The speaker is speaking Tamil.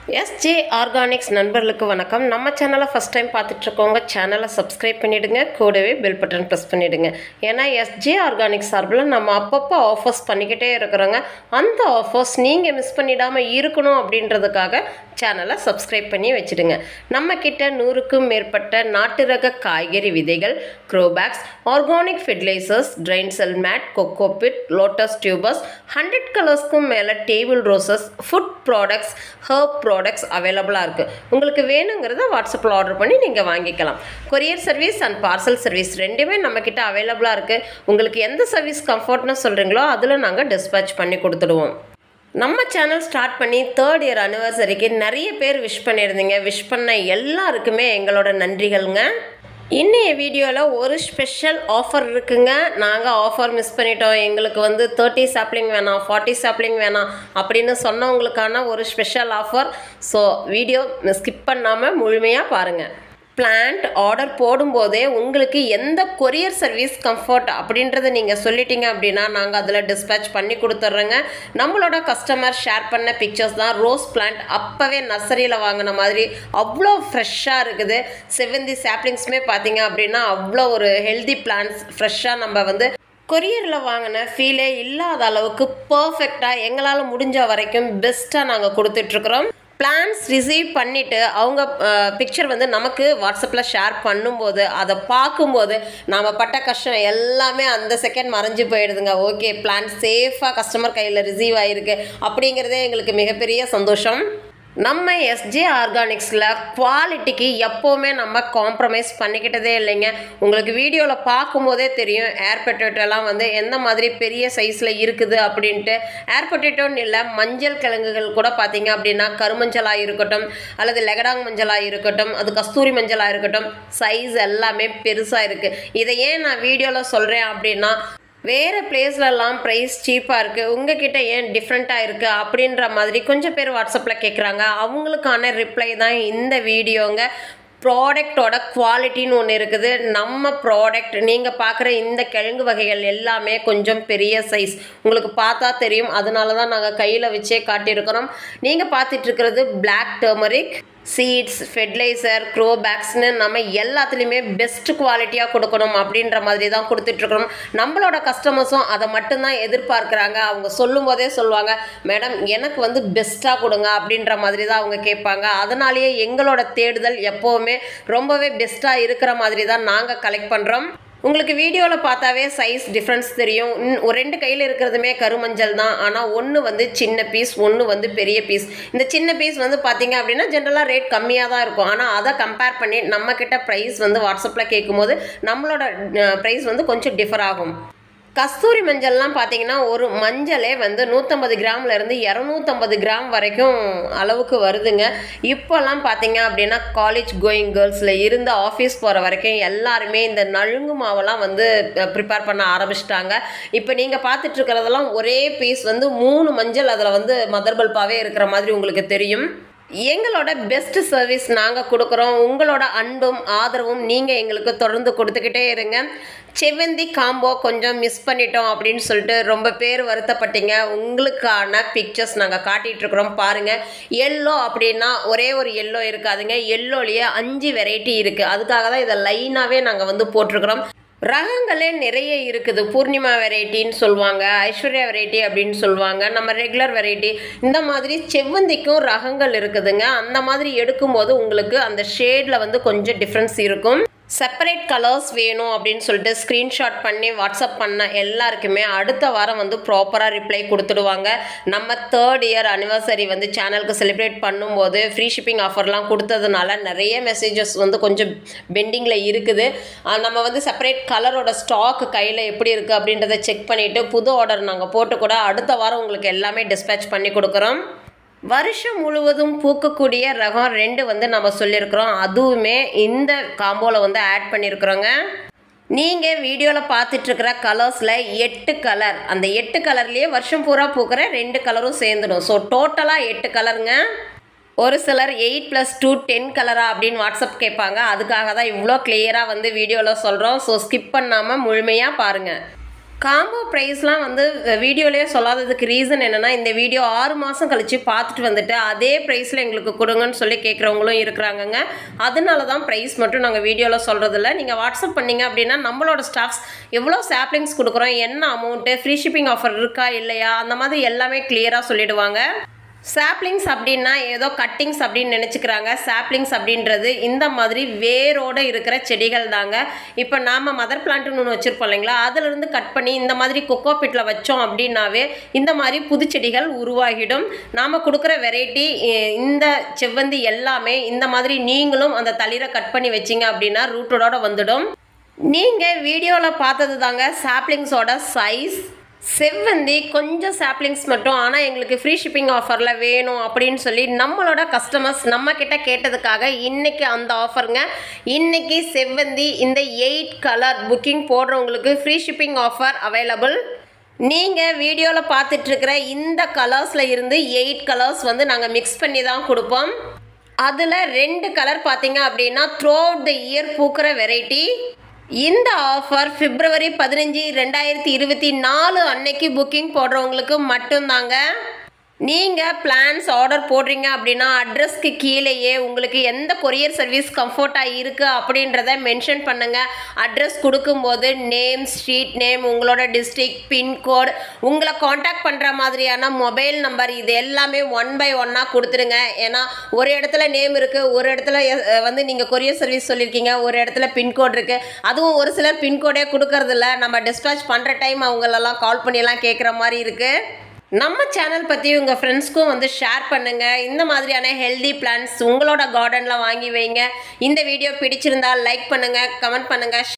எஸ்ஜே ஆர்கானிக்ஸ் நண்பர்களுக்கு வணக்கம் நம்ம சேனலை ஃபஸ்ட் டைம் பார்த்துட்ருக்கோங்க சேனலை சப்ஸ்கிரைப் பண்ணிவிடுங்க கூடவே பெல் பட்டன் ப்ரெஸ் பண்ணிவிடுங்க ஏன்னா எஸ்ஜே ஆர்கானிக்ஸ் சார்பில் நம்ம அப்பப்போ ஆஃபர்ஸ் பண்ணிக்கிட்டே இருக்கிறோங்க அந்த ஆஃபர்ஸ் நீங்கள் மிஸ் பண்ணிடாமல் இருக்கணும் அப்படின்றதுக்காக சேனலை சப்ஸ்கிரைப் பண்ணி வச்சுடுங்க நம்ம கிட்ட நூறுக்கும் மேற்பட்ட நாட்டு ரக காய்கறி விதைகள் grow bags organic fertilizers drain cell mat cocopeat lotus tubers hundred கலர்ஸ்க்கும் மேலே table roses food products herb products அவைலபிளாக இருக்குது உங்களுக்கு வேணுங்கிறத வாட்ஸ்அப்பில் ஆர்டர் பண்ணி நீங்கள் வாங்கிக்கலாம் courier service and parcel service ரெண்டுமே நம்மக்கிட்ட அவைலபிளாக இருக்குது உங்களுக்கு எந்த சர்வீஸ் கம்ஃபர்ட்னு சொல்கிறீங்களோ அதில் நாங்கள் டிஸ்பேச் பண்ணி கொடுத்துடுவோம் நம்ம சேனல் ஸ்டார்ட் பண்ணி தேர்ட் இயர் அனிவர்சரிக்கு நிறைய பேர் விஷ் பண்ணியிருந்தீங்க விஷ் பண்ண எல்லாருக்குமே எங்களோட நன்றிகள்ங்க இன்னைய வீடியோவில் ஒரு ஸ்பெஷல் ஆஃபர் இருக்குங்க நாங்கள் ஆஃபர் மிஸ் பண்ணிட்டோம் எங்களுக்கு வந்து தேர்ட்டி சாப்ளிங் வேணாம் ஃபார்ட்டி சாப்ளிங் வேணாம் அப்படின்னு சொன்னவங்களுக்கான ஒரு special offer so video skip பண்ணாமல் முழுமையாக பாருங்கள் பிளான்ட் ஆர்டர் போடும்போதே உங்களுக்கு எந்த கொரியர் சர்வீஸ் கம்ஃபர்ட் அப்படின்றத நீங்கள் சொல்லிட்டீங்க அப்படின்னா நாங்கள் அதில் டிஸ்பேச் பண்ணி கொடுத்துட்றோங்க நம்மளோட கஸ்டமர் ஷேர் பண்ண பிக்சர்ஸ் தான் ரோஸ் பிளான்ட் அப்போவே நர்சரியில் வாங்கின மாதிரி அவ்வளோ ஃப்ரெஷ்ஷாக இருக்குது செவந்தி சாப்ளிங்ஸுமே பார்த்தீங்க அப்படின்னா அவ்வளோ ஒரு ஹெல்தி பிளான்ட்ஸ் ஃப்ரெஷ்ஷாக நம்ம வந்து கொரியரில் வாங்கின ஃபீலே இல்லாத அளவுக்கு பர்ஃபெக்டாக எங்களால் முடிஞ்ச வரைக்கும் பெஸ்ட்டாக நாங்கள் கொடுத்துட்ருக்குறோம் பிளான்ஸ் ரிசீவ் பண்ணிவிட்டு அவங்க பிக்சர் வந்து நமக்கு வாட்ஸ்அப்பில் ஷேர் பண்ணும்போது அதை பார்க்கும்போது நாம் பட்ட கஷ்டம் எல்லாமே அந்த செகண்ட் மறைஞ்சு போயிடுதுங்க ஓகே பிளான் சேஃபாக கஸ்டமர் கையில் ரிசீவ் ஆகிருக்கு அப்படிங்கிறதே எங்களுக்கு மிகப்பெரிய சந்தோஷம் நம்ம எஸ்ஜே ஆர்கானிக்ஸில் குவாலிட்டிக்கு எப்போவுமே நம்ம காம்ப்ரமைஸ் பண்ணிக்கிட்டதே இல்லைங்க உங்களுக்கு வீடியோவில் பார்க்கும்போதே தெரியும் ஏர் பொட்டேட்டோலாம் வந்து எந்த மாதிரி பெரிய சைஸில் இருக்குது அப்படின்ட்டு ஏர் பொட்டேட்டோன்னு இல்லை மஞ்சள் கிழங்குகள் கூட பார்த்தீங்க அப்படின்னா கருமஞ்சளாக இருக்கட்டும் அல்லது லெகடாங் மஞ்சளாக இருக்கட்டும் அது கஸ்தூரி மஞ்சளாக இருக்கட்டும் சைஸ் எல்லாமே பெருசாக இருக்குது இதை ஏன் நான் வீடியோவில் சொல்கிறேன் அப்படின்னா வேறு பிளேஸ்லலாம் ப்ரைஸ் சீப்பாக இருக்குது உங்ககிட்ட ஏன் டிஃப்ரெண்ட்டாக இருக்குது அப்படின்ற மாதிரி கொஞ்சம் பேர் வாட்ஸ்அப்பில் கேட்குறாங்க அவங்களுக்கான ரிப்ளை தான் இந்த வீடியோங்க ப்ராடக்டோட குவாலிட்டின்னு ஒன்று இருக்குது நம்ம ப்ராடக்ட் நீங்கள் பார்க்குற இந்த கிழங்கு வகைகள் எல்லாமே கொஞ்சம் பெரிய சைஸ் உங்களுக்கு பார்த்தா தெரியும் அதனால தான் நாங்கள் கையில் வச்சே காட்டியிருக்கிறோம் நீங்கள் பார்த்துட்ருக்கிறது பிளாக் டர்மரிக் சீட்ஸ் ஃபெர்டிலைசர் க்ரோபேக்ஸ்னு நம்ம எல்லாத்துலேயுமே பெஸ்ட் குவாலிட்டியாக கொடுக்கணும் அப்படின்ற மாதிரி தான் கொடுத்துட்ருக்குறோம் நம்மளோட கஸ்டமர்ஸும் அதை மட்டும்தான் எதிர்பார்க்குறாங்க அவங்க சொல்லும் போதே சொல்லுவாங்க மேடம் எனக்கு வந்து பெஸ்ட்டாக கொடுங்க அப்படின்ற மாதிரி தான் அவங்க கேட்பாங்க அதனாலேயே எங்களோட தேடுதல் எப்போவுமே ரொம்பவே பெஸ்ட்டாக இருக்கிற மாதிரி தான் நாங்கள் கலெக்ட் பண்ணுறோம் உங்களுக்கு வீடியோவில் பார்த்தாவே சைஸ் டிஃப்ரென்ஸ் தெரியும் ஒரு ரெண்டு கையில் இருக்கிறதுமே கருமஞ்சள் தான் ஆனால் ஒன்று வந்து சின்ன பீஸ் ஒன்று வந்து பெரிய பீஸ் இந்த சின்ன பீஸ் வந்து பார்த்தீங்க அப்படின்னா ஜென்ரலாக ரேட் கம்மியாக தான் இருக்கும் ஆனால் அதை கம்பேர் பண்ணி நம்மக்கிட்ட ப்ரைஸ் வந்து வாட்ஸ்அப்பில் கேட்கும்போது நம்மளோட ப்ரைஸ் வந்து கொஞ்சம் டிஃபர் ஆகும் கஸ்தூரி மஞ்சள்லாம் பார்த்தீங்கன்னா ஒரு மஞ்சளே வந்து நூற்றம்பது கிராம்லேருந்து இரநூத்தம்பது கிராம் வரைக்கும் அளவுக்கு வருதுங்க இப்போல்லாம் பார்த்தீங்க அப்படின்னா காலேஜ் கோயிங் கேர்ள்ஸில் இருந்து ஆஃபீஸ் போகிற வரைக்கும் எல்லாருமே இந்த நழுங்கு மாவெல்லாம் வந்து ப்ரிப்பேர் பண்ண ஆரம்பிச்சிட்டாங்க இப்போ நீங்கள் பார்த்துட்டு இருக்கிறதெல்லாம் ஒரே பீஸ் வந்து மூணு மஞ்சள் அதில் வந்து மதர் பல்பாகவே இருக்கிற மாதிரி உங்களுக்கு தெரியும் எங்களோட பெஸ்ட் சர்வீஸ் நாங்கள் கொடுக்குறோம் உங்களோட அன்பும் ஆதரவும் நீங்கள் எங்களுக்கு தொடர்ந்து கொடுத்துக்கிட்டே இருங்க செவ்வந்தி காம்போ கொஞ்சம் மிஸ் பண்ணிட்டோம் அப்படின்னு சொல்லிட்டு ரொம்ப பேர் வருத்தப்பட்டீங்க உங்களுக்கான பிக்சர்ஸ் நாங்கள் காட்டிகிட்ருக்குறோம் பாருங்கள் எல்லோ அப்படின்னா ஒரே ஒரு எல்லோ இருக்காதுங்க எல்லோலேயே அஞ்சு வெரைட்டி இருக்குது அதுக்காக தான் இதை லைனாகவே நாங்கள் வந்து போட்டிருக்கிறோம் ரகங்களே நிறைய இருக்குது பூர்ணிமா வெரைட்டின்னு சொல்லுவாங்க ஐஸ்வர்யா வெரைட்டி அப்படின்னு சொல்லுவாங்க நம்ம ரெகுலர் வெரைட்டி இந்த மாதிரி செவ்வந்திக்கும் ரகங்கள் இருக்குதுங்க அந்த மாதிரி எடுக்கும்போது உங்களுக்கு அந்த ஷேடில் வந்து கொஞ்சம் டிஃப்ரென்ஸ் இருக்கும் செப்பரேட் கலர்ஸ் வேணும் அப்படின்னு சொல்லிட்டு ஸ்க்ரீன்ஷாட் பண்ணி வாட்ஸ்அப் பண்ண எல்லாருக்குமே அடுத்த வாரம் வந்து ப்ராப்பராக ரிப்ளை கொடுத்துடுவாங்க நம்ம தேர்ட் இயர் அனிவர்சரி வந்து சேனலுக்கு செலிப்ரேட் பண்ணும்போது ஃப்ரீ ஷிப்பிங் ஆஃபர்லாம் கொடுத்ததுனால நிறைய மெசேஜஸ் வந்து கொஞ்சம் பெண்டிங்கில் இருக்குது நம்ம வந்து செப்பரேட் கலரோட ஸ்டாக் கையில் எப்படி இருக்குது அப்படின்றத செக் பண்ணிவிட்டு புது ஆர்டர் நாங்கள் போட்டு கூட அடுத்த வாரம் உங்களுக்கு எல்லாமே டிஸ்பேச் பண்ணி கொடுக்குறோம் வருஷம் முழுவதும் பூக்கக்கூடிய ரகம் ரெண்டு வந்து நம்ம சொல்லியிருக்கிறோம் அதுவுமே இந்த காம்போவில் வந்து ஆட் பண்ணியிருக்கிறோங்க நீங்கள் வீடியோவில் பார்த்துட்ருக்கிற கலர்ஸில் எட்டு கலர் அந்த எட்டு கலர்லேயே வருஷம் பூரா பூக்கிற ரெண்டு கலரும் சேர்ந்துடும் ஸோ டோட்டலாக எட்டு கலருங்க ஒரு சிலர் எயிட் ப்ளஸ் டூ டென் கலரா அப்படின்னு வாட்ஸ்அப் கேட்பாங்க அதுக்காக தான் இவ்வளோ கிளியராக வந்து வீடியோவில் சொல்கிறோம் ஸோ ஸ்கிப் பண்ணாமல் முழுமையாக பாருங்கள் காம்போ ப்ரைஸ்லாம் வந்து வீடியோலேயே சொல்லாததுக்கு ரீசன் என்னென்னா இந்த வீடியோ ஆறு மாதம் கழித்து பார்த்துட்டு வந்துட்டு அதே ப்ரைஸில் எங்களுக்கு கொடுங்கன்னு சொல்லி கேட்குறவங்களும் இருக்கிறாங்கங்க அதனால தான் ப்ரைஸ் மட்டும் நாங்கள் வீடியோவில் சொல்கிறதில்ல நீங்கள் வாட்ஸ்அப் பண்ணீங்க அப்படின்னா நம்மளோட ஸ்டாஃப்ஸ் எவ்வளோ சாப்ளிங்ஸ் கொடுக்குறோம் என்ன அமௌண்ட்டு ஃப்ரீ ஷிப்பிங் ஆஃபர் இருக்கா இல்லையா அந்த மாதிரி எல்லாமே கிளியராக சொல்லிடுவாங்க சாப்ளிங்ஸ் அப்படின்னா ஏதோ கட்டிங்ஸ் அப்படின்னு நினச்சிக்கிறாங்க சாப்ளிங்ஸ் அப்படின்றது இந்த மாதிரி வேரோடு இருக்கிற செடிகள் தாங்க இப்போ நாம் மதர் பிளான்ட்னு ஒன்று வச்சுருப்போம் இல்லைங்களா அதிலிருந்து கட் பண்ணி இந்த மாதிரி கொக்கோ பிட்டில் வச்சோம் அப்படின்னாவே இந்த மாதிரி புது செடிகள் உருவாகிடும் நாம் கொடுக்குற வெரைட்டி இந்த செவ்வந்தி எல்லாமே இந்த மாதிரி நீங்களும் அந்த தளிரை கட் பண்ணி வச்சிங்க அப்படின்னா ரூட்டோட வந்துடும் நீங்கள் வீடியோவில் பார்த்தது தாங்க சாப்ளிங்ஸோட சைஸ் செவ்வந்தி கொஞ்சம் சாப்ளிங்ஸ் மட்டும் ஆனால் எங்களுக்கு ஃப்ரீ ஷிப்பிங் ஆஃபரில் வேணும் அப்படின்னு சொல்லி நம்மளோட கஸ்டமர்ஸ் நம்ம கிட்ட கேட்டதுக்காக இன்னைக்கு அந்த ஆஃபருங்க இன்னைக்கு செவ்வந்தி இந்த எயிட் கலர் புக்கிங் போடுறவங்களுக்கு ஃப்ரீ ஷிப்பிங் ஆஃபர் அவைலபிள் நீங்கள் வீடியோவில் பார்த்துட்ருக்கிற இந்த கலர்ஸில் இருந்து எயிட் கலர்ஸ் வந்து நாங்கள் மிக்ஸ் பண்ணி தான் கொடுப்போம் அதில் ரெண்டு கலர் பார்த்தீங்க அப்படின்னா த்ரூ அவுட் த இயர் பூக்கிற வெரைட்டி இந்த ஆஃபர் பிப்ரவரி பதினஞ்சு ரெண்டாயிரத்தி இருபத்தி நாலு அன்னைக்கு புக்கிங் போடுறவங்களுக்கு மட்டும்தாங்க நீங்கள் பிளான்ஸ் ஆர்டர் போடுறீங்க அப்படின்னா அட்ரஸ்க்கு கீழேயே உங்களுக்கு எந்த கொரியர் சர்வீஸ் கம்ஃபர்ட்டாக இருக்குது அப்படின்றத மென்ஷன் பண்ணுங்கள் அட்ரஸ் கொடுக்கும்போது நேம் ஸ்ட்ரீட் நேம் உங்களோட டிஸ்ட்ரிக் பின்கோட் உங்களை காண்டாக்ட் பண்ணுற மாதிரியான மொபைல் நம்பர் இது எல்லாமே ஒன் பை ஒன்னாக கொடுத்துருங்க ஏன்னா ஒரு இடத்துல நேம் இருக்குது ஒரு இடத்துல அஹ், வந்து நீங்கள் கொரியர் சர்வீஸ் சொல்லியிருக்கீங்க ஒரு இடத்துல பின்கோட் இருக்குது அதுவும் ஒரு சிலர் பின்கோடே கொடுக்கறதில்ல நம்ம டிஸ்பேச் பண்ணுற டைம் அவங்களெல்லாம் கால் பண்ணியெல்லாம் கேட்குற மாதிரி இருக்குது நம்ம சேனல் பற்றி உங்கள் ஃப்ரெண்ட்ஸ்க்கும் வந்து ஷேர் பண்ணுங்கள் இந்த மாதிரியான ஹெல்தி பிளான்ஸ் உங்களோட கார்டனில் வாங்கி வைங்க இந்த வீடியோ பிடிச்சிருந்தா லைக் பண்ணுங்கள் கமெண்ட் பண்ணுங்கள்